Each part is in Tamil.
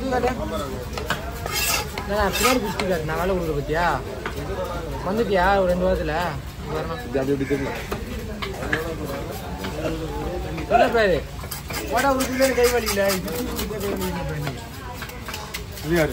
பிடிச்சி காட்டு நான் பின்னாடி பிடிச்சி காட்டு நான் வேலை கொடுக்குற பத்தியா வந்துட்டியா ஒரு ரெண்டு வாரத்தில் வரணும் இது அப்படி இப்படி தெரியல என்ன பேரு போடா உருக்குள்ளே கை வலியில இது கை வலியில இது யாரு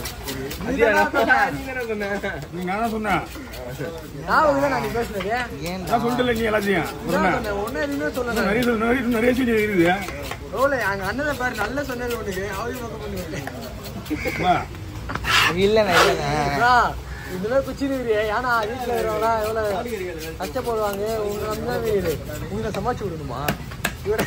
நீ நானா சொன்னேன் நான் உங்க நான் நீ பேசுனது நான் சொல்லிட்டல நீ எல்லாத்தையும் சொன்னேன் சொன்னேன் ஒன்னும் எதுவுமே இன்னும் சொல்லல நிறைய சொல்லு, நிறைய நிறைய விஷயம் இருக்குது ரோல எங்க அண்ணனை பாரு நல்ல சொன்னது உனக்கு அவரையும் பக்கம் பண்ணுவேன் வா. இல்லண்ணா இல்லண்ணா இதெல்லாம் குச்சிருக்கிறியே ஏன்னா வீட்டில் இருக்கிறவங்களாம் எவ்வளோ கஷ்டப்படுவாங்க உங்க வந்து தான் வீடு உங்களை சமாளிச்சு விடணுமா இவர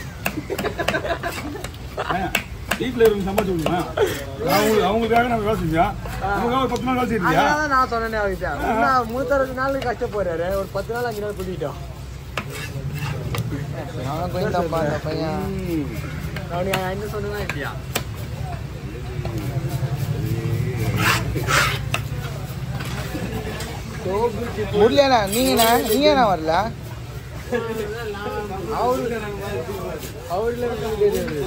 ஏன், வீட்டுல இருந்து சம்பாதிச்சு விடணுமா அவங்க அவங்களுக்காக நம்ம வேலை செஞ்சா நமக்காக ஒரு பத்து நாள் வேலை செய்யறியா அதனால தான் நான் சொன்னேன் அவர்கிட்ட இன்னும் மூத்தறுபது நாள் கஷ்டப்படுறாரு ஒரு பத்து நாள் அஞ்சு நாள் கூட்டிட்டோம் அவன் கொஞ்சம் தப்பா அந்த பையன் அவனுக்கு என்ன சொன்னா இல்லையா முடியலண்ணா நீங்கண்ணா நீங்கண்ணா வரல அவரு அவருல தெரியாது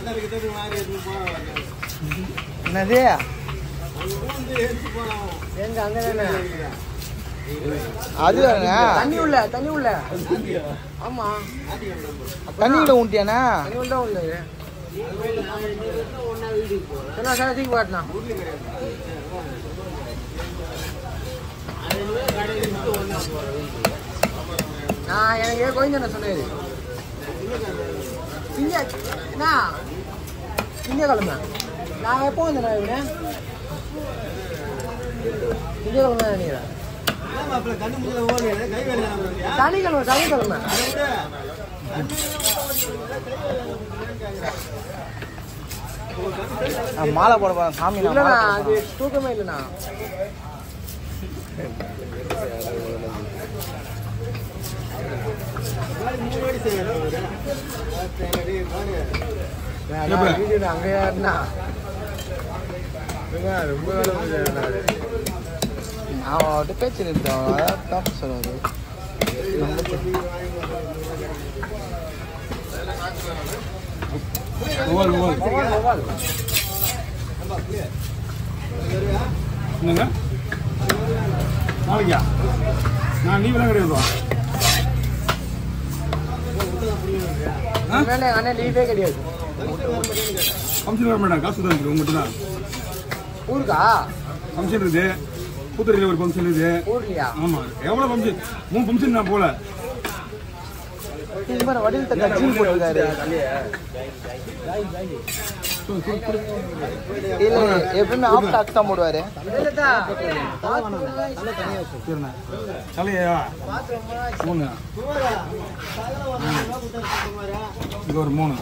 என்னது எங்க அங்க தானே அது வேறண்ணா தண்ணி உள்ள தண்ணி உள்ள ஆமா தண்ணியில ஊட்டியாண்ணா தண்ணி உள்ள உள்ள சொன்னா சார் தூக்கி பாட்டலாம் நான் எனக்கு கொஞ்சம் சொன்னது திங்க என்ன திங்கக்கிழமை நான் எப்போ வந்தேன் இவனே திங்கக்கிழமை தான் நினைக்கிறேன் சனிக்கிழமை சனிக்கிழமை நான் மாலை போட போறேன் சாமி நான் இல்லைண்ணா மாலை அது தூக்கமே இல்லைண்ணா எப்ப? வீடு அங்கேயா இருந்தா ரொம்ப வேலை முடியாது நான் அவர்கிட்ட பேச்சு நிறுத்தேன் அதான் தப்பு சொல்லுவாரு மொபைல் மொபைல் என்னங்க நாளைக்கா நான் லீவ் தான் கிடையாதுப்பா ஆ மேலே அண்ணன் லீவே கிடையாது ஃபங்க்ஷன் வர மாட்டேன் காசு தான் இருக்குது உங்கள்கிட்ட தான் ஊருக்கா ஃபங்க்ஷன் இருக்குது பூத்துறையில் ஒரு ஃபங்க்ஷன் இருக்குது ஊர்லையா ஆமாம் எவ்வளோ ஃபங்க்ஷன் மூணு ஃபங்க்ஷன் நான் போகல இது மாதிரி வடிவில் தக்க ஜீன் போட்டிருக்காரு இல்ல எப்பவுமே ஆஃப் டாக்ஸ் தான் போடுவாரு இல்லைதா சரிண்ணா தலையா மூணு இது ஒரு மூணு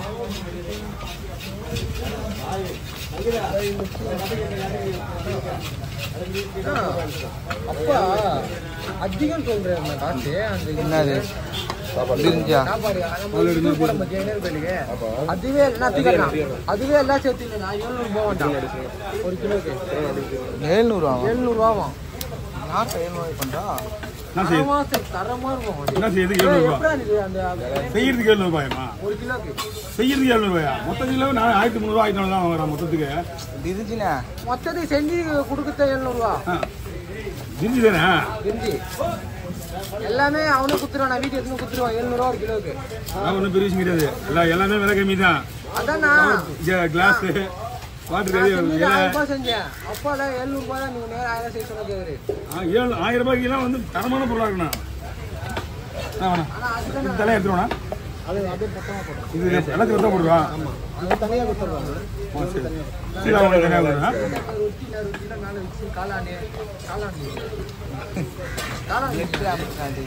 அப்பா அதிகம் சொல்றேன் அந்த காசு அந்த இது. என்னது பிரிஞ்சா சாப்பாடு நம்ம இது போட மத்திய ஐநூறு பேருக்கு அதுவே நான் தூக்கிறேன் அதுவே எல்லாம் சேர்த்து நான் எழுநூறு போக வேண்டாம் ஒரு கிலோக்கு எழுநூறுவா எழுநூறுவாவும் யார் எழுநூறு பண்றா என்ன செய்யுது தரமா சரி, தரமா இருக்கும் அது. என்ன செய்யுது ஏய், எழுநூறுபா எப்படா இது அந்த செய்யறதுக்கு எழுநூறுபாயம்மா ஒரு கிலோக்கு செய்யறதுக்கு எழுநூறுபாயா மொத்த கிலோ நான் ஆயிரத்தி முந்நூறுவா ஆயிரத்தி நானூறு தான் வாங்குறேன் மொத்தத்துக்கு பிரிஞ்சினா மொத்தத்துக்கு செஞ்சு கொடுக்குறது எழுநூறுவா ஆ ஜிஞ்சி தானே செஞ்சு எல்லாமே அவனே குத்துருவான் நான் வீட்டுக்கு எடுத்து குத்துருவான் எழுநூறுவா ஒரு கிலோக்கு நான் ஒன்றும் பெரிய விஷயம் கிடையாது எல்லாம் எல்லாமே விலை கம்மி தான் அதான் நான் கிளாஸ் வாட்டர் நான் கறி செஞ்சது ஆயிரம் ரூபாய் செஞ்சேன் அப்பால எழுநூறு ரூபாய் தான் நீங்க நேரம் ஆயிரம் செய்ய சொன்ன கேக்குது ஏழு ஆயிரம் ரூபாய்க்குலாம் வந்து தரமான பொருளாக இருக்கணும் ஆ, வேணாம் ஆனா அதுதான் இது தலையை எடுத்துருவோண்ணா அது அப்படியே பத்தமா போட்டோம் இது எல்லாத்தையும் தான் போடுவா அது தனியா கொடுத்துருவாங்க ஆ, சரி சரி அவங்க தனியாக போடுறேன் அது ரொட்டில ரொட்டில மேல வச்சு காளானு காளானு காளானு அது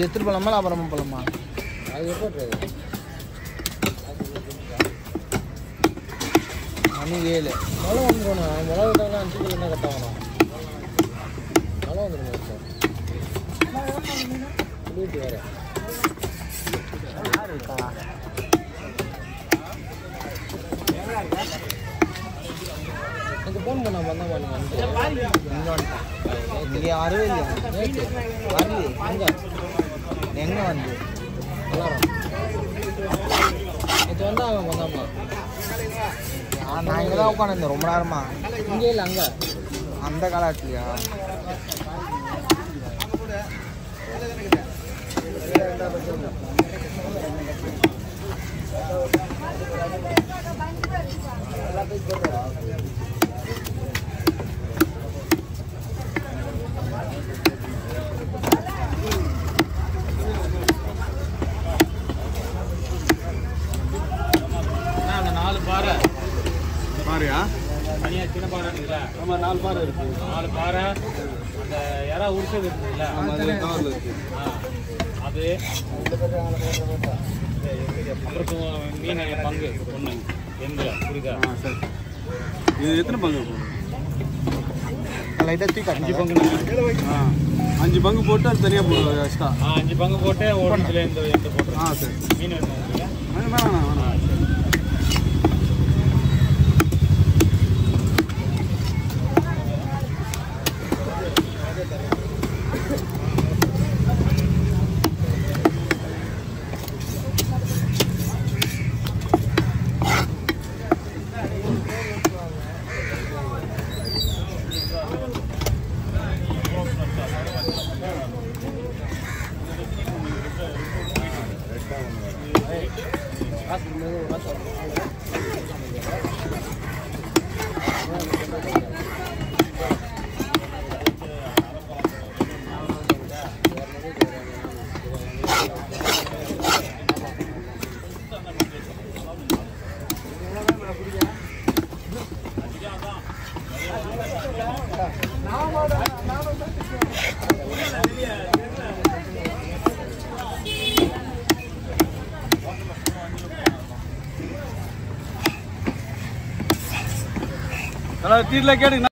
இது எடுத்துட்டு போலாமா இல்லை அப்புறமா போலாமா அது எப்போ ட்ரைவர் மணி ஏழு மழை வந்துடும் மழை விட்டாங்கன்னா அஞ்சு கிலோ தான் கட்டாகணும் மழை வந்துடும் இப்போ வீட்டு வேறு எனக்கு ஃபோன் பண்ண வந்தா பாருங்க இங்கே வந்துட்டேன் இங்கே வரவே இல்லையா நேற்று வரலையே அங்கே எங்கே வந்து எல்லாரும் நேற்று வந்தா அவன் வந்தாமா ஆ, நான் இங்கே தான் உட்காந்துருந்தேன் ரொம்ப நேரமா இங்கே இல்லை அங்கே அந்த காலத்துலையா அந்த நாலு பாறை பாருயா தனியாக சின்ன பாறை இருக்குல்ல ஆமா நாலு பாரு இருக்கு நாலு பாறை அந்த இறா உருசது இருக்குல்ல ஆமா அது கவர்ல இருக்கு ஆ, அது அப்புறம் து- மீன் பங்கு ஒன்று எந்திர புரியுதா ஆ சரி இது எத்தனை பங்கு இருக்கும் லைட்டாக தூக்கி அஞ்சு காட்டினேன் பங்கு ஆ அஞ்சு பங்கு போட்டு அது தனியாக போடுவோம் எக்ஸ்ட்ரா ஆ அஞ்சு பங்கு போட்டு ஓடத்துல எந்த எந்த போட்டுருவோம் ஆ சரி மீன் வேணும் உங்களுக்கு? வேணாம் வேணாம் வேணாம் ஆ சரி நல்லா தீரில் கேட்டுங்க